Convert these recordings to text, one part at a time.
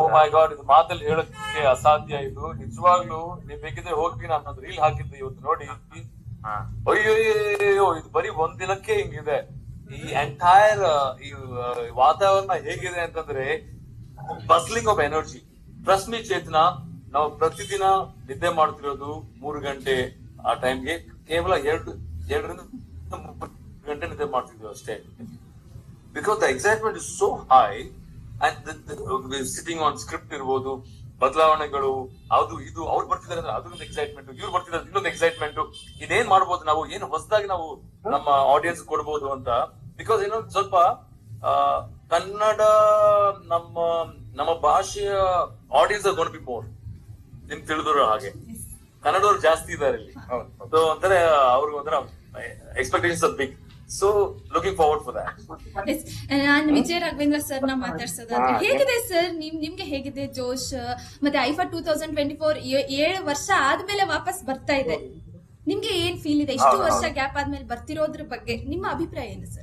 ಮೈ god ಇದು ಮಾತಲ್ಲಿ ಹೇಳಕ್ಕೆ ಅಸಾಧ್ಯ ಇದು ನಿಜವಾಗ್ಲೂ ನೀವ್ ಬೇಕಿದ್ರೆ ಹೋಗಿ ನಾನು ಒಂದು ರೀಲ್ ಹಾಕಿದ್ದೆ ಇವತ್ತು ನೋಡಿ ಹಾ. ಅಯ್ಯೋ ಅಯ್ಯೋ ಇದು ಬರೀ ಒಂದ್ ದಿನಕ್ಕೆ ಹಿಂಗಿದೆ ಈ ಎಂಟೈರ್ ಈ ಆ, ವಾತಾವರಣ ಹೇಗಿದೆ ಅಂತಂದ್ರೆ bustling of energy trust me Chetana ನಾವು ಪ್ರತಿದಿನ ನಿದ್ದೆ ಮಾಡ್ತಿರೋದು ಮೂರು ಗಂಟೆ ಆ ಟೈಮ್ಗೆ ಕೇವಲ ಎರಡು ಎರಡರಿಂದ ಮೂರು ಗಂಟೆ ನಿದ್ದೆ ಮಾಡ್ತಿದ್ವಿ ಅಷ್ಟೇ because the excitement is so high and sitting on script ಇರ್ಬೋದು ಬದಲಾವಣೆಗಳು ಅದು ಇದು ಅವ್ರು ಬರ್ತಿದ್ದಾರೆ ಅಂದ್ರೆ ಅದೊಂದು ಎಕ್ಸೈಟ್ಮೆಂಟ್ ಇವ್ರು ಬರ್ತಿದ್ದಾರೆ ಇನ್ನೊಂದು ಎಕ್ಸೈಟ್ಮೆಂಟ್ ಇದೇನ್ ಮಾಡ್ಬೋದು ನಾವು ಏನು ಹೊಸದಾಗಿ ನಾವು ನಮ್ಮ ಆಡಿಯನ್ಸ್ ಕೊಡ್ಬೋದು ಅಂತ ಬಿಕಾಸ್ ಏನೋ ಸ್ವಲ್ಪ ಆ, ಕನ್ನಡ ನಮ್ಮ ನಮ್ಮ ಭಾಷೆಯ ಆಡಿಯನ್ಸ್ ಗೋನ್ ಬಿ ಮೋರ್ ನಿಮ್ ತಿಳಿದ್ರು ಹಾಗೆ ಕನ್ನಡವ್ರು ಜಾಸ್ತಿ ಇದ್ದಾರೆ ಇಲ್ಲಿ ಸೊ ಒಂಥರ ಅವ್ರಿಗೆ ಒಂಥರ expectations big so looking forward for that ನಾನು ವಿಜಯ ರಾಘವೇಂದ್ರ ಸರ್ ನ ಮಾತಾಡ್ಸೋದಾದ್ರೆ ಹೇಗಿದೆ ಸರ್ ನಿಮ್ ನಿಮ್ಗೆ ಹೇಗಿದೆ ಜೋಶ್ ಮತ್ತೆ IIFA two thousand twenty four ಏಳು ವರ್ಷ ಆದ್ಮೇಲೆ ವಾಪಸ್ ಬರ್ತಾ ಇದೆ ನಿಮ್ಗೆ ಏನ್ ಫೀಲ್ ಇದೆ ಇಷ್ಟು ಹೌದು, ವರ್ಷ ಹೌದು. ಗ್ಯಾಪ್ ಆದ್ಮೇಲೆ ಬರ್ತಿರೋದ್ರ ಬಗ್ಗೆ ನಿಮ್ಮ ಅಭಿಪ್ರಾಯ ಏನು ಸರ್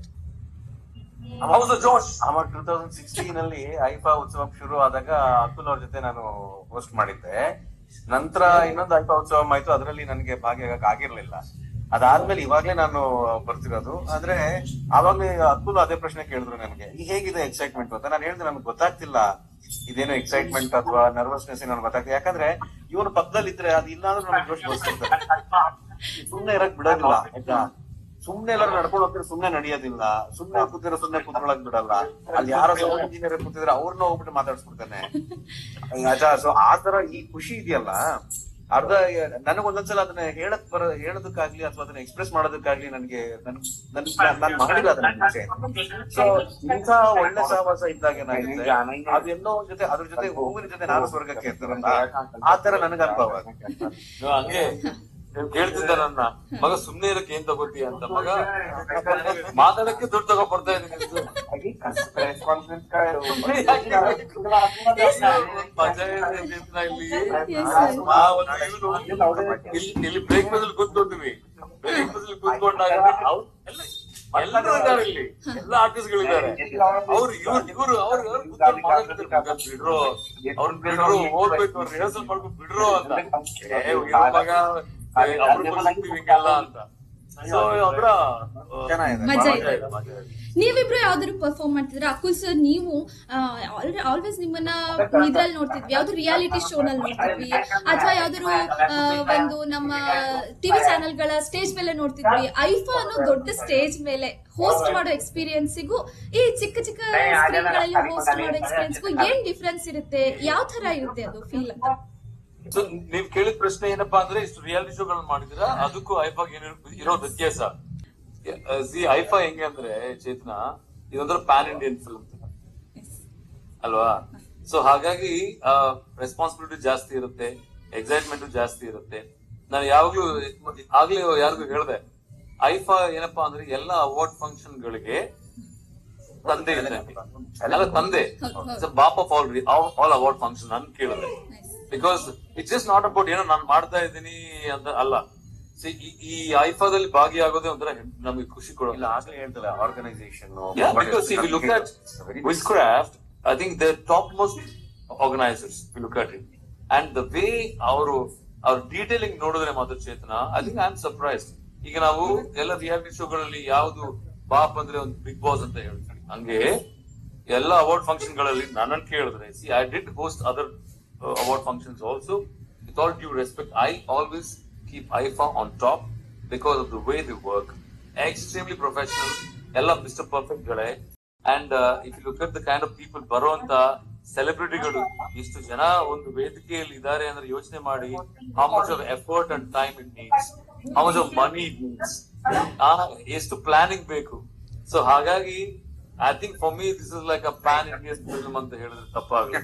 ಹೌದು ಜೋಶ್ ಅವಾಗ ಟೂ ತೌಸಂಡ್ ಸಿಕ್ಸ್ಟೀನ್ ಅಲ್ಲಿ ಐಫಾ ಉತ್ಸವ ಶುರು ಆದಾಗ ಅತುಲ್ ಅವ್ರ ಜೊತೆ ನಾನು ಹೋಸ್ಟ್ ಮಾಡಿದ್ದೆ ನಂತರ ಇನ್ನೊಂದು ಐಫಾ ಉತ್ಸವ ಆಯ್ತು ಅದರಲ್ಲಿ ನನಗೆ ಭಾಗಿಯಾಗಕ್ ಆಗಿರ್ಲಿಲ್ಲ ಅದಾದ್ಮೇಲೆ ಇವಾಗ್ಲೇ ನಾನು ಬರ್ತಿರೋದು ಆದ್ರೆ ಅವಾಗ್ಲೇ ಅತುಲ್ ಅದೇ ಪ್ರಶ್ನೆ ಕೇಳಿದ್ರು ನನಗೆ ಈ ಹೇಗಿದೆ ಎಕ್ಸೈಟ್ಮೆಂಟ್ ಅಂತ ನಾನು ಹೇಳಿದೆ ನನಗೆ ಗೊತ್ತಾಗ್ತಿಲ್ಲ ಇದೇನೋ ಎಕ್ಸೈಟ್ಮೆಂಟ್ ಅಥವಾ ನರ್ವಸ್ನೆಸ್ ನನಗೆ ಗೊತ್ತಾಗ್ತಿಲ್ಲ ಯಾಕಂದ್ರೆ ಇವನು ಪಕ್ಕದಲ್ಲಿ ಇದ್ರೆ ಅದು ಇಲ್ಲಾಂದ್ರೂ ನಮ್ಗೆ ಜೋಶ್ ಬರ್ತಿರ್ತಾರೆ ಸುಮ್ನೆ ಇರಕ್ ಬಿಡೋದಿಲ್ಲ ಆಯ್ತಾ ಸುಮ್ನೆ ಎಲ್ಲರೂ ನಡ್ಕೊಂಡು ಹೋಗ್ತಾರೆ ಸುಮ್ನೆ ನಡೆಯೋದಿಲ್ಲ ಸುಮ್ನೆ ಕೂತಿರೋ ಸುಮ್ನೆ ಕೂತ್ಕೊಳಕ್ ಬಿಡಲ್ಲ ಅಲ್ಲಿ ಯಾರೋ ಸೌಂಡ್ ಇಂಜಿನಿಯರ್ ಕೂತಿದ್ರೆ ಅವ್ರನ್ನ ಹೋಗ್ಬಿಟ್ಟು ಮಾತಾಡ್ಸ್ಬಿಡ್ತಾನೆ ಆಯ್ತಾ ಸೊ ಆ ತರ ಈ ಖುಷಿ ಇದೆಯಲ್ಲ ಅರ್ಧ ನನಗೊಂದೊಂದ್ಸಲ ಅದನ್ನ ಹೇಳಕ್ ಬರ ಹೇಳೋದಕ್ಕಾಗ್ಲಿ ಅಥವಾ ಅದನ್ನ ಎಕ್ಸ್ಪ್ರೆಸ್ ಮಾಡೋದಕ್ಕಾಗ್ಲಿ ನನ್ಗೆ ನನ್ ನನ್ ನಾನ್ ಮಾಡಿಲ್ಲ ಅದನ್ನ ಮುಂಚೆ ಸೊ ಇಂಥ ಒಳ್ಳೆ ಸಹವಾಸ ಇದ್ದಾಗ ಏನಾಗುತ್ತೆ ಅದೆಲ್ಲೋ ಒಂದ್ ಜೊತೆ ಅದ್ರ ಜೊತೆ ಹೂವಿನ ಜೊತೆ ನಾನು ಸ್ವರ್ಗಕ್ಕೆ ಇರ್ತಾರಲ್ಲ ಆ ತರ ನನಗೆ ಅನುಭವ ಆಗುತ್ತೆ. ನೀವು ಹಂಗೆ ಕೇಳ್ತಿದ್ದ ನನ್ನ ಮಗ ಸುಮ್ನೆ ಇರಕ್ಕೆ ಏನ್ ತಗೋತೀಯ ಅಂತ ಮಗ ಮಾತಾಡಕ್ಕೆ ದುಡ್ಡು ತಗೋ ಬರ್ತಾ ಇದ್ದೀನಿ ಮಜಾ ಇದೆ ಚೇತನ ಇಲ್ಲಿ ಆ ಒಂದು ಇವ್ನು ಇಲ್ಲಿ ಇಲ್ಲಿ ಬ್ರೇಕ್ ಬದಲು ಕೂತ್ಕೊಂಡ್ವಿ ಬ್ರೇಕ್ ಬದಲು ಕೂತ್ಕೊಂಡಾಗ ಅವ್ರು ಎಲ್ಲ ಎಲ್ಲರೂ ಇದ್ದಾರೆ ಇಲ್ಲಿ ಎಲ್ಲ ಆರ್ಟಿಸ್ಟ್ ಗಳಿದ್ದಾರೆ ಅವ್ರು ಇವ್ರು ಇವ್ರು ಅವ್ರು ಅವ್ರು ಕೂತ್ಕೊಂಡು ಮಾತಾಡ್ತಿರ್ಬೇಕು ಬಿಡ್ರೋ ಅವ್ರ ಬಿಡ್ರು ಹೋಗ್ಬೇಕು ಅವ್ರು ರಿಹರ್ಸಲ್ ಮಾಡ್ಬೇಕು ಬಿಡ್ರೋ ಅಂತ ಏ, ಇವ್ರ ಮಗ ಅವ್ರು ಹಿಂಗೆಲ್ಲ ಅಂತ ಸೊ ಅದ್ರ ಚೆನ್ನಾಗಿದೆ. ಮಜಾ ಮಜಾ ಇದೆ ಇದೆ ಮಜಾ ಇದೆ ನೀವಿಬ್ರು ಯಾವ್ದಾದ್ರು ಪರ್ಫಾರ್ಮ್ ಮಾಡ್ತಿದ್ರ ಅಕುಲ್ ಸರ್ ನೀವು ಆಲ್ವೇಸ್ ನಿಮ್ಮನ್ನ ಇದ್ರಲ್ಲಿ ನೋಡ್ತಿದ್ವಿ ಯಾವ್ದು ರಿಯಾಲಿಟಿ ಶೋ ನಲ್ಲಿ ನೋಡ್ತಿದ್ವಿ ಅಥವಾ ಯಾವ್ದಾದ್ರು ಆ, ಒಂದು ನಮ್ಮ ಟಿವಿ ಚಾನೆಲ್ ಗಳ ಸ್ಟೇಜ್ ಮೇಲೆ ನೋಡ್ತಿದ್ವಿ ಐಫಾ ಅನ್ನೋ ದೊಡ್ಡ ಸ್ಟೇಜ್ ಮೇಲೆ ಹೋಸ್ಟ್ ಮಾಡೋ ಎಕ್ಸ್ಪೀರಿಯನ್ಸಿಗೂ ಈ ಚಿಕ್ಕ ಚಿಕ್ಕ ಸ್ಕ್ರೀನ್ ಗಳಲ್ಲಿ ಹೋಸ್ಟ್ ಮಾಡೋ ಎಕ್ಸ್ಪೀರಿಯನ್ಸ್ಗೂ ಏನ್ ಡಿಫ್ರೆನ್ಸ್ ಇರುತ್ತೆ ಯಾವ ತರ ಇರುತ್ತೆ ಅದು ಫೀಲ್ ಅಂತ ಸೊ ನೀವ್ ಕೇಳಿದ ಪ್ರಶ್ನೆ ಏನಪ್ಪಾ ಅಂದ್ರೆ ಇಷ್ಟು ರಿಯಾಲಿಟಿ ಶೋಗಳನ್ನ ಮಾಡಿದಿರಾ ಅದಕ್ಕೂ ಐಫಾಗ್ ಏನಿರೋ ಇರೋ ವ್ಯತ್ಯಾಸ ಸಿ ಐಫಾ ಹೆಂಗೆ ಅಂದ್ರೆ ಚೇತನ ಇದೊಂಥರ ಪ್ಯಾನ್ ಇಂಡಿಯನ್ ಫಿಲ್ಮ್ ಅಲ್ವಾ ಸೊ ಹಾಗಾಗಿ ರೆಸ್ಪಾನ್ಸಿಬಿಲಿಟಿ ಜಾಸ್ತಿ ಇರುತ್ತೆ ಎಕ್ಸೈಟ್ಮೆಂಟ್ ಜಾಸ್ತಿ ಇರುತ್ತೆ ನಾನು ಯಾವಾಗ್ಲೂ ಆಗ್ಲೇ ಯಾರಿಗೂ ಹೇಳ್ದೆ ಐಫಾ ಏನಪ್ಪಾ ಅಂದ್ರೆ ಎಲ್ಲ ಅವಾರ್ಡ್ ಫಂಕ್ಷನ್ ಗಳಿಗೆ ತಂದೆ ಇದ್ದಂಗೆ ಅಲ್ಲ ತಂದೆ ಬಾಪ್ of all all award function ನನ್ ಕೇಳಿದೆ because it's just not about ಏನೋ ನಾನು ಮಾಡ್ತಾ ಇದ್ದೀನಿ ಅಂತ ಅಲ್ಲ See, ಈ- ಈ ಐಫಾದಲ್ಲಿ ಭಾಗಿಯಾಗೋದೇ ಒಂಥರ ಹೆಮ್- ನಮಗೆ ಖುಷಿ ಕೊಡೋ ಇಲ್ಲ ಆಗ್ಲೇ ಹೇಳ್ತಲ್ಲ organisation Yeah, because if you look at Witchcraft, I think they're topmost organizers. If you look at it, and the way our our detailing ನೋಡಿದ್ರೆ ಮಾತ್ರ Chetana I think I am surprised ಈಗ ನಾವು ಎಲ್ಲ ರಿಯಾಲಿಟಿ ಶೋಗಳಲ್ಲಿ ಯಾವ್ದು ಬಾಪ್ ಅಂದ್ರೆ ಒಂದು ಬಿಗ್ ಬಾಸ್ ಅಂತ ಹೇಳ್ತೀವಿ ಹಂಗೆ ಎಲ್ಲ ಅವಾರ್ಡ್ ಫಂಕ್ಷನ್ ಗಳಲ್ಲಿ ನನ್ನನ್ನು ಕೇಳಿದ್ರೆ see I did host other award functions also with all due respect I always keep IIFA on top because of the way the work extremely professional ಎಲ್ಲ ಮಿಸ್ಟರ್ ಪರ್ಫೆಕ್ಟ್ ಗಳೇ and if you look at the kind of people ಬರುವಂತ ಸೆಲೆಬ್ರಿಟಿಗಳು ಇಷ್ಟು ಜನ ಒಂದು ವೇದಿಕೆಯಲ್ಲಿ ಇದ್ದಾರೆ ಅಂದ್ರೆ ಯೋಚನೆ ಮಾಡಿ how much of effort and time it needs how much of money it needs ಎಷ್ಟು ಪ್ಲಾನಿಂಗ್ ಬೇಕು ಸೊ ಹಾಗಾಗಿ I think for me this is like a pan Indian film ಅಂತ ಹೇಳಿದ್ರೆ ತಪ್ಪಾಗಲ್ಲ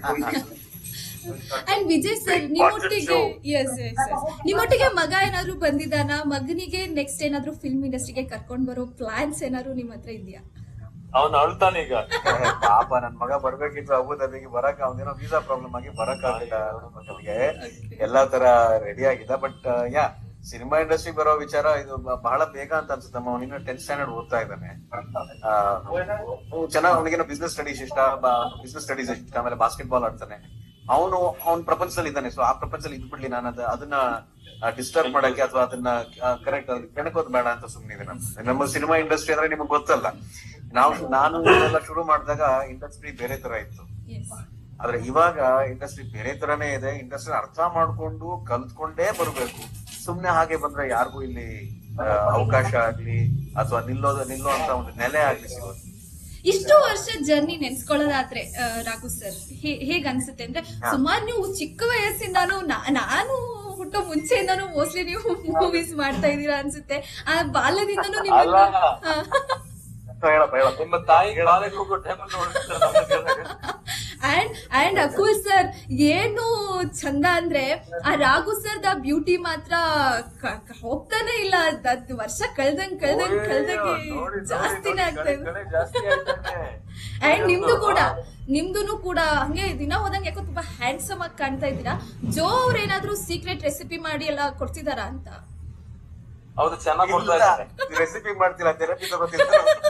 ಅಂಡ್ ವಿಜಯ್ ಸರ್ ನಿಮ್ಮೊಟ್ಟಿಗೆ ಎಸ್ ಎಸ್ ನಿಮ್ಮೊಟ್ಟಿಗೆ ಮಗ ಏನಾದ್ರು ಬಂದಿದ್ದಾನ ಮಗನಿಗೆ ನೆಕ್ಸ್ಟ್ ಏನಾದ್ರು ಫಿಲ್ಮ್ ಇಂಡಸ್ಟ್ರಿಗೆ ಕರ್ಕೊಂಡ್ ಬರೋ ಪ್ಲಾನ್ಸ್ ಏನಾದ್ರು ನಿಮ್ ಹತ್ರ ಇದೆಯಾ ಅವನು ಅಳ್ತಾನೆ ಈಗ ಪಾಪ ನನ್ ಮಗ ಬರ್ಬೇಕಿತ್ತು ಅಬುದಾಬಿಗೆ ಬರಕ್ ಅವನೇನೋ ವೀಸಾ ಪ್ರಾಬ್ಲಮ್ ಆಗಿ ಬರಕ್ ಆಗಿಲ್ಲ ಮಗನಿಗೆ ಎಲ್ಲಾ ತರ ರೆಡಿ ಆಗಿದ್ದ ಬಟ್ ಯಾ ಸಿನಿಮಾ ಇಂಡಸ್ಟ್ರಿ ಬರೋ ವಿಚಾರ ಇದು ಬ- ಬಹಳ ಬೇಗ ಅಂತ ಅನ್ಸುತ್ತಮ್ಮ ಅವನಿನ್ನ ಟೆಂತ್ ಸ್ಟ್ಯಾಂಡರ್ಡ್ ಓದ್ತಾ ಇದ್ದಾನೆ ಚೆನ್ನಾಗಿ ಅವನಿಗೇನೋ ಬಿಸ್ನೆಸ್ ಸ್ಟಡೀಸ್ ಇಷ್ಟ ಬಿಸ್ನೆಸ್ ಸ್ಟಡೀಸ್ ಇಷ್ಟ ಆಮೇಲೆ ಬಾಸ್ಕೆಟ್ ಬಾಲ್ ಆಡ್ತಾನೆ ಅವನು ಅವನ ಪ್ರಪಂಚದಲ್ಲಿ ಇದ್ದಾನೆ ಸೊ ಆ ಪ್ರಪಂಚದಲ್ಲಿ ಇದ್ಬಿಡ್ಲಿ ನಾನು ಅದ ಅದನ್ನ ಡಿಸ್ಟರ್ಬ್ ಮಾಡಕ್ಕೆ ಅಥವಾ ಅದನ್ನ ಕರೆಕ್ಟ್ ಕೆಣಕೋದ್ ಬೇಡ ಅಂತ ಸುಮ್ಮನಿದೆ ನಮ್ಮ ನಮ್ಮ ಸಿನಿಮಾ ಇಂಡಸ್ಟ್ರಿ ಅಂದ್ರೆ ನಿಮ್ಗೆ ಗೊತ್ತಲ್ಲ ನಾವು ನಾನು ಇದೆಲ್ಲ ಶುರು ಮಾಡಿದಾಗ ಇಂಡಸ್ಟ್ರಿ ಬೇರೆ ತರ ಇತ್ತು Yes. ಆದ್ರೆ ಇವಾಗ ಇಂಡಸ್ಟ್ರಿ ಬೇರೆ ತರನೇ ಇದೆ ಇಂಡಸ್ಟ್ರಿ ಅರ್ಥ ಮಾಡ್ಕೊಂಡು ಕಲ್ತ್ಕೊಂಡೇ ಬರ್ಬೇಕು ಸುಮ್ನೆ ಹಾಗೆ ಬಂದ್ರೆ ಯಾರಿಗೂ ಇಲ್ಲಿ ಆ, ಅವಕಾಶ ಆಗ್ಲಿ ಅಥವಾ ನಿಲ್ಲೋದು ನಿಲ್ಲೋ ಅಂತ ಒಂದು ನೆಲೆ ಆಗ್ಲಿ ಸಿಗೋದು ಇಷ್ಟು ವರ್ಷ ಜರ್ನಿ ನೆನ್ಸ್ಕೊಳ್ಳೋದಾದ್ರೆ ಆ, ರಾಘು ಸರ್ ಹೇಗ್ ಅನ್ಸುತ್ತೆ ಅಂದ್ರೆ ಸುಮಾರು ನೀವು ಚಿಕ್ಕ ವಯಸ್ಸಿಂದಾನು ನಾ- ನಾನು ಹುಟ್ಟೋ ಮುಂಚೆಯಿಂದಾನು ಮೋಸ್ಟ್ಲಿ ನೀವು ಮೂವೀಸ್ ಮಾಡ್ತಾ ಇದೀರಾ ಅನ್ಸುತ್ತೆ ಆ ಬಾಲ್ಯದಿಂದನೂ ಅಲ್ಲ. ನಿಮ್ಮ ಹೇಳಪ್ಪ ಹೇಳಪ್ಪ ನಿಮ್ಮ ತಾಯಿ ಕಾಲಕ್ಕೆ ಹೋಗೋ ಟೈಮಲ್ಲಿ ನೋಡ್ತಾರೆ ಅಂಡ್ ಅಂಡ್ ಅಕುಲ್ ಸರ್ ಏನು ಚಂದ ಅಂದ್ರೆ ಆ ರಾಘು ಸರ್ ದ ಬ್ಯೂಟಿ ಮಾತ್ರ ಕ- ಕ- ಹೋಗ್ತಾನೆ ಇಲ್ಲ ಅದ್- ಅದ್ ವರ್ಷ ಕಳ್ದಂಗ್ ಕಳ್ದಂಗ್ ಕಳ್ದಂಗೆ ಜಾಸ್ತಿನೇ ಆಗ್ತಾ ಇದೆ ಜಾಸ್ತಿ ಆಗ್ತಾನೆ ಅಂಡ್ ನಿಮ್ದು ಕೂಡ ನಿಮ್ದುನು ಕೂಡ ಹಂಗೆ ದಿನ ಹೋದಂಗೆ ಯಾಕೋ ತುಂಬಾ ಹ್ಯಾಂಡ್ಸಮ್ ಆಗಿ ಕಾಣ್ತಾ ಇದ್ದೀರಾ ಜೋ ಅವ್ರ ಏನಾದ್ರೂ ಸೀಕ್ರೆಟ್ ರೆಸಿಪಿ ಮಾಡಿ ಎಲ್ಲ ಕೊಡ್ತಿದಾರಾ ಅಂತ ಹೌದು ಚೆನ್ನಾಗಿ ಕೊಡ್ತಾ ಇದ್ದಾರೆ ರೆಸಿಪಿ ಮಾಡ್ತೀರಾ ಥೆರಪಿ ತಗೋತೀರಾ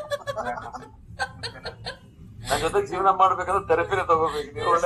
ನನ್ ಜೊತೆ ಜೀವನ ಮಾಡ್ಬೇಕಂದ್ರೆ ಥೆರಪಿನೇ ತಗೋಬೇಕು ನೀವು ಒಳ್ಳೆ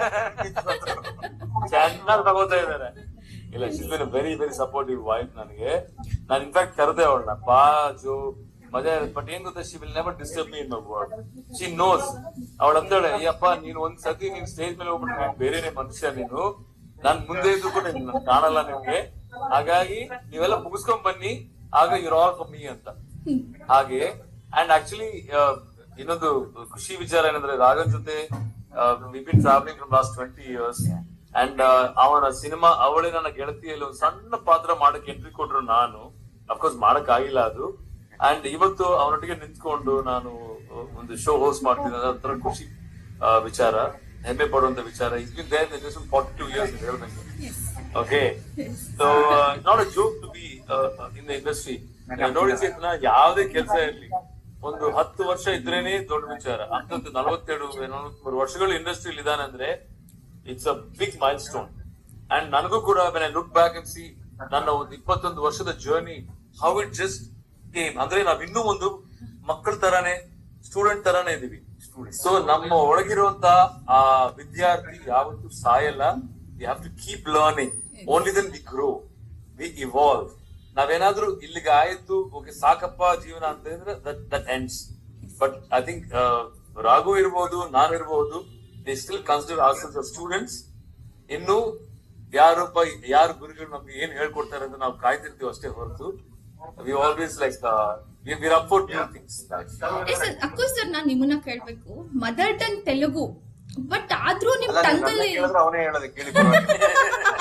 ಚೆನ್ನಾಗಿ ತಗೋತಾ ಇದ್ದಾರೆ ಇಲ್ಲ she's been very very supportive wife ನನಗೆ ನಾನು ಇನ್ಫ್ಯಾಕ್ಟ್ ಕರೆದೆ ಅವಳನ್ನ ಬಾ ಜೋ ಮಜಾ ಬಟ್ ಏನ್ ಗೊತ್ತಾ she will never disturb me in my word she knows ಅವಳ ಅಂದಳೆ ಅಯ್ಯಪ್ಪ ನೀನು ಒಂದ್ ಸತಿ ನೀನ್ ಸ್ಟೇಜ್ ಮೇಲೆ ಹೋಗ್ಬಿಟ್ಟು ನೀನ್ ಬೇರೆನೆ ಮನುಷ್ಯ ನೀನು ನಾನ್ ಮುಂದೆ ಇದ್ದು ಕೂಡ ನಿನ್ನ ಕಾಣಲ್ಲ ನಿಮ್ಗೆ ಹಾಗಾಗಿ ನೀವೆಲ್ಲ ಮುಗಿಸ್ಕೊಂಡ್ ಬನ್ನಿ ಆಗ ಯುರ್ ಆಲ್ ಫಾರ್ ಮೀ ಅಂತ ಹಾಗೆ ಅಂಡ್ ಆಕ್ಚುಲಿ ಇನ್ನೊಂದು ಖುಷಿ ವಿಚಾರ ಏನಂದ್ರೆ ರಾಘನ್ ಜೊತೆ we been travelling from last twenty years and ಅವನ ಸಿನಿಮಾ ಅವಳೇ ನನ್ನ ಗೆಳತಿಯಲ್ಲಿ ಒಂದು ಸಣ್ಣ ಪಾತ್ರ ಮಾಡಕ್ ಎಂಟ್ರಿ ಕೊಟ್ರು ನಾನು ಅಫ್ಕೋರ್ಸ್ ಮಾಡಕ್ ಆಗಿಲ್ಲ ಅದು ಅಂಡ್ ಇವತ್ತು ಅವನೊಟ್ಟಿಗೆ ನಿಂತ್ಕೊಂಡು ನಾನು uh, ಒಂದು ಶೋ ಹೋಸ್ಟ್ ಮಾಡ್ತೀನಿ ಅದೊಂಥರ ಖುಷಿ ಆ, ವಿಚಾರ ಹೆಮ್ಮೆ ಪಡುವಂತ ವಿಚಾರ is been there forty two years ಹೇಳ್ಬೇಕು okay so not a joke to be in the industry ನೋಡಿ ಚೇತನ ಯಾವುದೇ ಕೆಲಸ ಇರ್ಲಿ ಒಂದು ಹತ್ತು ವರ್ಷ ಇದ್ರೇನೆ ದೊಡ್ಡ ವಿಚಾರ ಅಂತದ್ದು ನಲವತ್ತೆರಡು ನಲವತ್ಮೂರು ವರ್ಷಗಳು ಇಂಡಸ್ಟ್ರಿಯಲ್ಲಿ ಇದಾನೆ ಅಂದ್ರೆ it's a big milestone and ನನಗೂ ಕೂಡ when I look back and see ನನ್ನ ಒಂದು ಇಪ್ಪತ್ತೊಂದು ವರ್ಷದ journey how it just came ಅಂದ್ರೆ ನಾವ್ ಇನ್ನೂ ಒಂದು ಮಕ್ಕಳ ತರಾನೇ ಸ್ಟೂಡೆಂಟ್ ತರಾನೇ ಇದೀವಿ ಸೊ ನಮ್ಮ ಒಳಗಿರುವಂತ ಆ ವಿದ್ಯಾರ್ಥಿ ಯಾವತ್ತೂ ಸಾಯಲ್ಲ you have to keep learning only then we grow we evolve ನಾವೇನಾದ್ರೂ ಇಲ್ಲಿಗೆ ಆಯ್ತು ಓಕೆ ಸಾಕಪ್ಪ ಜೀವನ ಅಂತ ಹೇಳಿದ್ರೆ that that ends but I think Raghu ಇರ್ಬೋದು ನಾನು ಇರ್ಬೋದು they still consider are students ಇನ್ನು ಯಾರೊಬ್ಬ ಯಾರು ಗುರುಗಳು ನಮ್ಗೆ ಏನ್ ಹೇಳ್ಕೊಡ್ತಾರೆ ಅಂತ ನಾವು ಕಾಯ್ತಿರ್ತೀವಿ ಅಷ್ಟೇ ಹೊರತು we always like we up for new things sir Akul sir ನಾನ್ ನಿಮ್ಮನ್ನ ಕೇಳ್ಬೇಕು ಮದರ್ ಟಂಗ್ ತೆಲುಗು ಬಟ್ ಆದ್ರೂ ನಿಮ್ ಅಲ್ಲ, ನನ್ನ ಟಂಗಲ್ಲಿ ಕೇಳಿದ್ರೆ ಅವನೇ ಹೇಳೋದು ಕೇಳಿ ಪರವಾಗಿಲ್ಲ.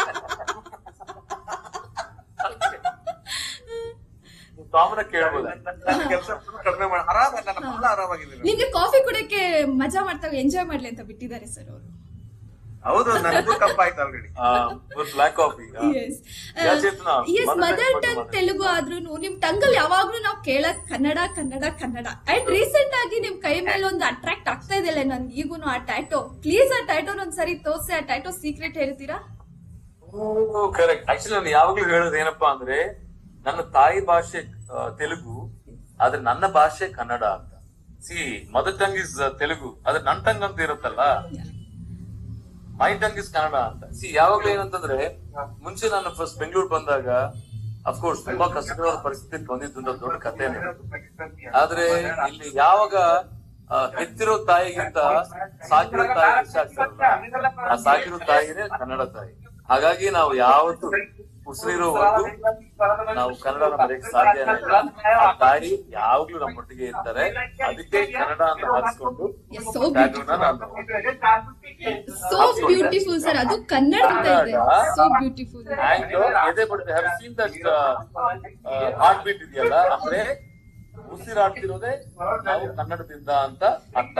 ಕಾಮನ್ ಕೇಳ್ಬೋದು ನನ್ನ ಕೆಲಸ ಕಡಿಮೆ ಮಾಡಿ ಆರಾಮ ನನ್ನ ಫುಲ್ ಆರಾಮಾಗಿದ್ದೀನಿ ನಿಮ್ಗೆ ಕಾಫಿ ಕುಡಿಯಕ್ಕೆ ಮಜಾ ಮಾಡ್ತಾ ಎಂಜಾಯ್ ಮಾಡ್ಲಿ ಅಂತ ಬಿಟ್ಟಿದ್ದಾರೆ ಸರ್ ಅವರು ಹೌದು ನನಗೂ ಕಪ್ಪಾಯ್ತು already black coffee yes Chetana yes mother tongue Telugu ಆದ್ರೂ ನಿಮ್ ಟಂಗಲ್ಲಿ ಯಾವಾಗ್ಲೂ ನಾವು ಕೇಳದ್ ಕನ್ನಡ ಕನ್ನಡ ಕನ್ನಡ ಅಂಡ್ ರೀಸೆಂಟ್ ಆಗಿ ನಿಮ್ ಕೈ ಮೇಲೆ ಒಂದು ಅಟ್ರಾಕ್ಟ್ ಆಗ್ತಾ ಇದೆಯಲ್ಲ ನನ್ಗೆ ಈಗೂನು ಆ ಟ್ಯಾಟೋ ಪ್ಲೀಸ್ ಆ ಟ್ಯಾಟೋನ್ ಒಂದ್ಸರಿ ತೋರ್ಸಿ ಆ ಟ್ಯಾಟೋ ಸೀಕ್ರೆಟ್ ಹೇಳ್ತೀರಾ ಕರೆಕ್ಟ್ ಆಕ್ಚುಲಿ ನಾನು ಯಾವಾಗ್ಲೂ ಹೇಳೋದು ಏನಪ್ಪಾ ಅಂದ್ರೆ ನನ್ನ ತಾಯಿ ಭಾಷೆ ಆ, ತೆಲುಗು ಆದ್ರೆ ನನ್ನ ಭಾಷೆ ಕನ್ನಡ ಅಂತ see mother tongue is Telugu ಆದ್ರೆ ನನ್ನ ಟಂಗ್ ಅಂತ ಇರುತ್ತಲ್ಲ ಮೈ ಟಂಗ್ ಇಸ್ ಕನ್ನಡ ಅಂತ ಸಿ ಯಾವಾಗ್ಲೂ ಏನಂತಂದ್ರೆ ಮುಂಚೆ ನಾನು ಫಸ್ಟ್ ಬೆಂಗಳೂರು ಬಂದಾಗ ಅಫ್ಕೋರ್ಸ್ ತುಂಬಾ ಕಷ್ಟಕರ ಪರಿಸ್ಥಿತಿ ಬಂದಿದ್ದು ಅಂತ ದೊಡ್ಡ ಕಥೆನೇ ಆದ್ರೆ ಇಲ್ಲಿ ಯಾವಾಗ ಆ, ಹೆತ್ತಿರೋ ತಾಯಿಗಿಂತ ಸಾಕಿರೋ ತಾಯಿ ಇಷ್ಟ ಆಗ್ತಾರಲ್ಲ ಆ ಸಾಕಿರೋ ತಾಯಿನೇ ಕನ್ನಡ ತಾಯಿ ಹಾಗಾಗಿ ನಾವು ಯಾವತ್ತು ಉಸಿರಿರೋವರೆಗೂ ನಾವು ಕನ್ನಡನ ಮರೆಯಕ್ಕೆ ಸಾಧ್ಯ ಇಲ್ಲ ಆ ತಾಯಿ ಯಾವಾಗ್ಲೂ ನಮ್ಮೊಟ್ಟಿಗೆ ಇರ್ತಾರೆ ಅದಕ್ಕೆ ಕನ್ನಡ ಅಂತ ಹಾರಿಸ್ಕೊಂಡು Yes, so ಟ್ಯಾಟೂನ ನಾನು ಸೋ ಬ್ಯೂಟಿಫುಲ್ ಸರ್ ಅದು ಕನ್ನಡ ಅಂತ ಇದೆ ಸೋ ಬ್ಯೂಟಿಫುಲ್ ಅಂಡ್ ಎದೆ ಬಡಿದೆ have seen that heart beat ಇದೆಯಲ್ಲ ಅಂದ್ರೆ ಉಸಿರಾಡ್ತಿರೋದೇ ನಾವು ಕನ್ನಡದಿಂದ ಅಂತ ಅರ್ಥ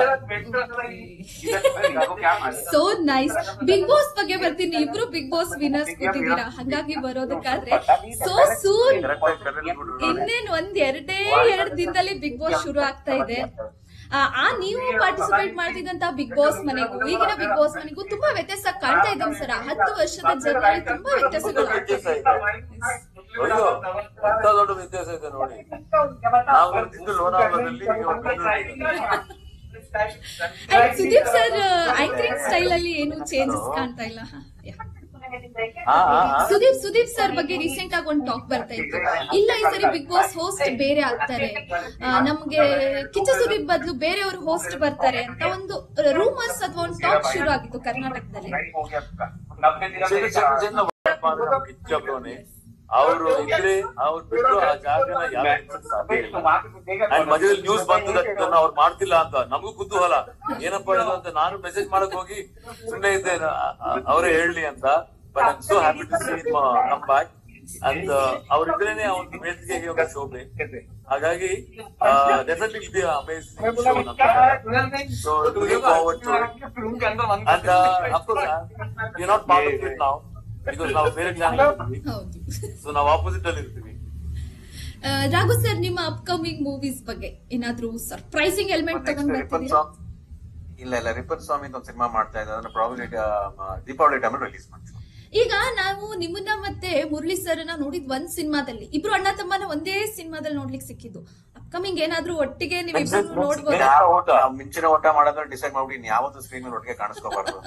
ಸೋ ನೈಸ್ ಬಿಗ್ ಬಾಸ್ ಬಗ್ಗೆ ಬರ್ತೀನಿ ಇಬ್ರು ಬಿಗ್ ಬಾಸ್ ವಿನರ್ಸ್ ಕೂತಿದ್ದೀರಾ ಹಂಗಾಗಿ ಬರೋದಕ್ಕಾದ್ರೆ ಸೋ ಸೂನ್ ಕರೆಕ್ಟ್ ಆಗಿ ಕರೆಕ್ಟ್ ಬಿಡ್ರು ನೋಡಿ ಇನ್ನೇನ್ ಒಂದ್ ಎರಡೇ ಎರಡ್ ದಿನದಲ್ಲಿ ಬಿಗ್ ಬಾಸ್ ಶುರು ಆಗ್ತಾ ಇದೆ ಆ ಆ ನೀವು ಪಾರ್ಟಿಸಿಪೇಟ್ ಮಾಡ್ತಿದ್ದಂತ ಬಿಗ್ ಬಾಸ್ ಮನೆಗೂ ಈಗಿನ ಬಿಗ್ ಬಾಸ್ ಮನೆಗೂ ತುಂಬಾ ವ್ಯತ್ಯಾಸ ಕಾಣ್ತಾ ಇದ್ದೀವಿ ಸರ್ ಆ ಹತ್ತು ವರ್ಷದ ಜರ್ನಿಯಲ್ಲಿ ತುಂಬಾ ವ್ಯತ್ಯಾಸಗಳು ವ್ಯತ್ಯಾಸ ಇದೆ ಅಯ್ಯೋ ಎಂತ ದೊಡ್ಡ ವ್ಯತ್ಯಾಸ ಇದೆ ನೋಡಿ ನಾವು ಇರ್ತಿದ್ದು ಲೋನಾವಳದಲ್ಲಿ ಈಗ ಒಂದು ಬೆಂಗಳೂರಲ್ಲಿ. And Sudeep sir anchoring style ಅಲ್ಲಿ ಏನು ಚೇಂಜಸ್ ಕಾಣ್ತಾ ಇಲ್ಲ ಹ, yeah. ಆ, ಆ, ಆ. ಸುದೀಪ್ ಸುದೀಪ್ ಸರ್ ಬಗ್ಗೆ ರೀಸೆಂಟ್ ಆಗಿ ಒಂದು ಟಾಕ್ ಬರ್ತಾ ಇತ್ತು ಇಲ್ಲ ಈ ಸರಿ ಬಿಗ್ ಬಾಸ್ ಹೋಸ್ಟ್ ಬೇರೆ ಆಗ್ತಾರೆ ಆ, ನಮ್ಗೆ ಕಿಚ್ಚ ಸುದೀಪ್ ಬದಲು ಬೇರೆಯವರು ಹೋಸ್ಟ್ ಬರ್ತಾರೆ ಅಂತ ಒಂದು ರೂಮರ್ಸ್ ಅಥವಾ ಒಂದು ಟಾಕ್ ಶುರು ಆಗಿತ್ತು ಕರ್ನಾಟಕದಲ್ಲಿ ಚಿಕ್ಕ ಚಿಕ್ಕ ಜನ ಇಚ್ಛಬ್ರೋನೆ ಅವರು ಇದ್ರೆ ಅವ್ರು ಬಿಟ್ಟು ಆ ಜಾಗನ ಯಾರು ಎತ್ಸಕ್ ಸಾಧ್ಯ ಇಲ್ಲ ಅಂಡ್ ಮಧ್ಯದಲ್ಲಿ ನ್ಯೂಸ್ ಬಂತು that ಅವ್ರು ಮಾಡ್ತಿಲ್ಲ ಅಂತ ನಮಗೂ ಕುತೂಹಲ ಏನಪ್ಪಾ ಇದು ಅಂತ ನಾನು ಮೆಸೇಜ್ ಮಾಡಕ್ ಹೋಗಿ ಸುಮ್ಮನೆ ಇದ್ದೆ ಆ- ಆ- ಅವರೇ ಹೇಳಿ ಅಂತ but I so happy to see come back and ಅವ್ರಿದ್ರೇನೆ ಅವ್ನ ವೇದಿಕೆಗೆ ಒಂದು ಶೋಭೆ ಹಾಗಾಗಿ ಡೆಫಿನೆಟ್ಲಿ ಇದೆ amazing show so looking forward to and of course you not part of it ನಾವು ಬಿಕಾಸ್ ನಾವು ಬೇರೆ ಚಾನಲ್ ಇರ್ತೀವಿ ಹೌದು ಸೊ ನಾವು ಆಪೋಸಿಟ್ ಅಲ್ಲಿ ಇರ್ತೀವಿ ಆ, ರಾಘು ಸರ್ ನಿಮ್ಮ ಅಪ್ಕಮಿಂಗ್ ಮೂವೀಸ್ ಬಗ್ಗೆ ಏನಾದ್ರೂ ಸರ್ಪ್ರೈಸಿಂಗ್ ಎಲಿಮೆಂಟ್ ತಗೊಂಡ್ ರಿಪನ್ ಬರ್ತಿದ್ದೀರಾ ಸ್ವಾಮಿ ಇಲ್ಲ ಇಲ್ಲ ರಿಪನ್ ಸ್ವಾಮಿ ಒಂದು ಸಿನಿಮಾ ಮಾಡ್ತಾ ಇದ್ದಾರೆ ಅದನ್ನ ಪ್ರಾಬ್ಲಿ ದೀಪಾವಳಿ ಟೈಮಲ್ಲಿ ರಿಲೀಸ್ ಮಾಡ್ತೀವಿ ಈಗ ನಾವು ನಿಮ್ಮನ್ನ ಮತ್ತೆ ಮುರಳಿ ಸರ್ ನೋಡಿದ್ ಒಂದ್ ಸಿನಿಮಾದಲ್ಲಿ ಇಬ್ರು ಅಣ್ಣ ತಮ್ಮನ ಒಂದೇ ಸಿನಿಮಾದಲ್ಲಿ ನೋಡ್ಲಿಕ್ಕೆ ಸಿಕ್ಕಿದ್ದು ಅಪ್ಕಮಿಂಗ್ ಏನಾದ್ರೂ ಒಟ್ಟಿಗೆ ನೀವು ಇಬ್ರು ನೋಡ್ಬೋದು ಯಾವ ಓಟ ಮಿಂಚಿನ ಓಟ ಮಾಡೋದ್ರೆ ಡಿಸೈಡ್ ಮಾಡ್ಬಿಟ್ಟು ಇನ್ ಯಾವತ್ತೂ ಸ್ಕ್ರೀನ್ ಮೇಲೆ ಒಟ್ಟಿಗೆ ಕಾಣಿಸ್ಕೋಬಾರ್ದು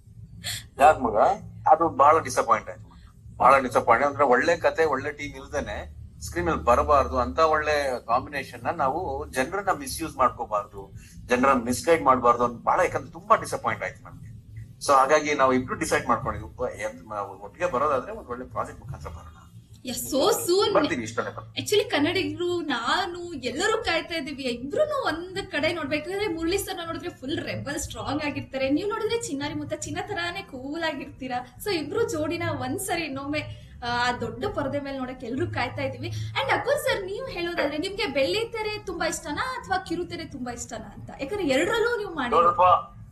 ಯಾಕ್ ಮಗ ಅದು ಬಹಳ ಡಿಸಪಾಯಿಂಟ್ ಆಯ್ತು ಬಹಳ ಡಿಸಪಾಯಿಂಟ್ ಅಂದ್ರೆ ಒಳ್ಳೆ ಕತೆ ಒಳ್ಳೆ ಟೀಮ್ ಇಲ್ದೇನೆ ಸ್ಕ್ರೀನ್ ಮೇಲೆ ಬರಬಾರ್ದು ಅಂತ ಒಳ್ಳೆ ಕಾಂಬಿನೇಷನ್ ನ ನಾವು ಜನರನ್ನ ಮಿಸ್ಯೂಸ್ ಮಾಡ್ಕೋಬಾರ್ದು ಜನರನ್ನ ಮಿಸ್ಗೈಡ್ ಮಾಡಬಾರ್ದು ಅಂತ ಬಹಳ ಯಾಕಂದ್ರೆ ತುಂಬಾ ಡಿಸಪಾಯಿಂಟ್ ಆಯ್ತು ನಮ್ಗೆ ಸೊ ಹಾಗಾಗಿ ನಾವು ಇಬ್ರು ಡಿಸೈಡ್ ಮಾಡ್ಕೊಂಡಿದ್ವಿ ಒಬ್ಬ ಎದ್- ನಾವು ಒಟ್ಟಿಗೆ ಬರೋದಾದ್ರೆ ಒಂದು ಒಳ್ಳೆ ಪ್ರಾಜೆಕ್ಟ್ ಮುಖಾಂತರ ಬರೋಣ ಸೋ ಸೂನ್ ಬರ್ತೀವಿ ಇಷ್ಟೊಂದೇ ಬರ್ತೀವಿ. ಆಕ್ಚುಲಿ ಕನ್ನಡಿಗರು ನಾನು ಎಲ್ಲರೂ ಕಾಯ್ತಾ ಇದೀವಿ ಇಬ್ರು ಒಂದ್ ಕಡೆ ನೋಡ್ಬೇಕಾದ್ರೆ ಮುರಳಿ ಸರ್ ನೋಡಿದ್ರೆ ಫುಲ್ ರೆಬಲ್ ಸ್ಟ್ರಾಂಗ್ ಆಗಿರ್ತಾರೆ ನೀವು ನೋಡಿದ್ರೆ ಚಿನ್ನಾರಿ ಮುತ್ತ ಚಿನ್ನ ತರಾನೇ ಕೂಲ್ ಆಗಿರ್ತೀರಾ ಸೊ ಇಬ್ರು ಜೋಡಿನ ಒಂದ್ಸರಿ ಇನ್ನೊಮ್ಮೆ ಆ ದೊಡ್ಡ ಪರದೆ ಮೇಲೆ ನೋಡಕ್ ಎಲ್ರು ಕಾಯ್ತಾ ಇದೀವಿ ಅಂಡ್ ಅಕುಲ್ ಸರ್ ನೀವು ಹೇಳೋದಾದ್ರೆ ನಿಮ್ಗೆ ಬೆಳ್ಳಿ ತೆರೆ ತುಂಬಾ ಇಷ್ಟನಾ ಅಥವಾ ಕಿರುತೆರೆ ತುಂಬಾ ಇಷ್ಟನಾ ಅಂತ ಯಾಕಂದ್ರೆ ಎರಡರಲ್ಲೂ ನೀವು ಮಾಡಿ ನೋಡಪ್ಪ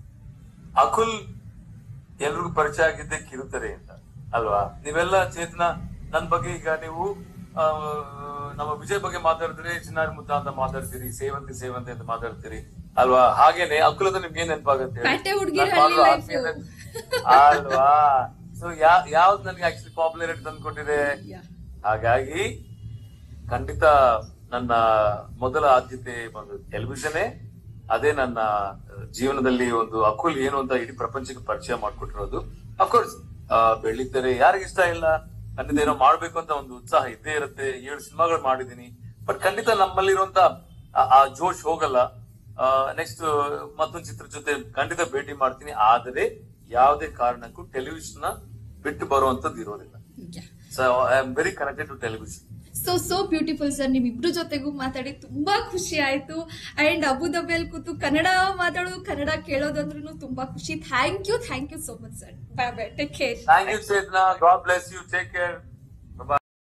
ಅಕುಲ್ ಎಲ್ರಿಗೂ ಪರಿಚಯ ಆಗಿದ್ದೆ ಕಿರುತೆರೆ ಅಂತ ಅಲ್ವಾ ನೀವೆಲ್ಲ ಚೇತನ ನನ್ ಬಗ್ಗೆ ಈಗ ನೀವು ಆ, ನಮ್ಮ ವಿಜಯ್ ಬಗ್ಗೆ ಮಾತಾಡಿದ್ರೆ ಚಿನ್ನಾರಿ ಮುದ್ದ ಅಂತ ಮಾತಾಡ್ತೀರಿ ಸೇವಂತಿ ಸೇವಂತಿ ಅಂತ ಮಾತಾಡ್ತೀರಿ ಅಲ್ವಾ ಹಾಗೇನೆ ಅಕುಲ್ ಅಂದ್ರೆ ನಿಮ್ಗೆ ಏನ್ ನೆನಪಾಗತ್ತೆ ಹೇಳಿ? ಪ್ಯಾಟೆ ಹುಡ್ಗಿರ್ ನಾನ್ ಮಾಡ್ರೋ ಹಳ್ಳಿ ಆತ್ಮೀಯತೆ- life. ಅಲ್ವಾ ಸೊ ಯಾ ಯಾವ್ದು ನನಗೆ ಆಕ್ಚುಲಿ ಪಾಪ್ಯುಲಾರಿಟಿ ತಂದ್ಕೊಟ್ಟಿದೆ Yeah. ಹಾಗಾಗಿ ಖಂಡಿತ ನನ್ನ ಮೊದಲ ಆದ್ಯತೆ ಒಂದು ಟೆಲಿವಿಷನ್ ಅದೇ ನನ್ನ ಜೀವನದಲ್ಲಿ ಒಂದು ಅಕುಲ್ ಏನು ಅಂತ ಇಡೀ ಪ್ರಪಂಚಕ್ಕೆ ಪರಿಚಯ ಮಾಡ್ಕೊಟ್ಟಿರೋದು ಅಫ್ಕೋರ್ಸ್ ಬೆಳ್ಳಿದ್ದರೆ ಯಾರಿಗಿಷ್ಟ ಇಲ್ಲ ಖಂಡಿತ ಏನೋ ಮಾಡ್ಬೇಕು ಅಂತ ಒಂದು ಉತ್ಸಾಹ ಇದ್ದೇ ಇರುತ್ತೆ ಏಳು ಸಿನಿಮಾಗಳು ಮಾಡಿದೀನಿ ಬಟ್ ಖಂಡಿತ ನಮ್ಮಲ್ಲಿರುವಂತ ಆ- ಆ ಜೋಶ್ ಹೋಗಲ್ಲ ನೆಕ್ಸ್ಟ್ ಮತ್ತೊಂದು ಚಿತ್ರ ಜೊತೆ ಖಂಡಿತ ಭೇಟಿ ಮಾಡ್ತೀನಿ ಆದರೆ ಯಾವುದೇ ಕಾರಣಕ್ಕೂ ಟೆಲಿವಿಷನ್ ಬಿಟ್ಟು ಬರುವಂತದ್ದು ಇರೋದಿಲ್ಲ Yeah. So I am very connected to television so so beautiful sir ನಿಮ್ಮಿಬ್ರು ಜೊತೆಗೂ ಮಾತಾಡಿ ತುಂಬಾ ಖುಷಿ ಆಯ್ತು ಅಂಡ್ ಅಬುದಾಬಿಯಲ್ಲಿ ಕೂತು ಕನ್ನಡ ಮಾತಾಡೋದು ಕನ್ನಡ ಕೇಳೋದಂದ್ರೂ ತುಂಬಾ ಖುಷಿ thank you thank you so much sir bye bye take care thank you Chetana God bless you take care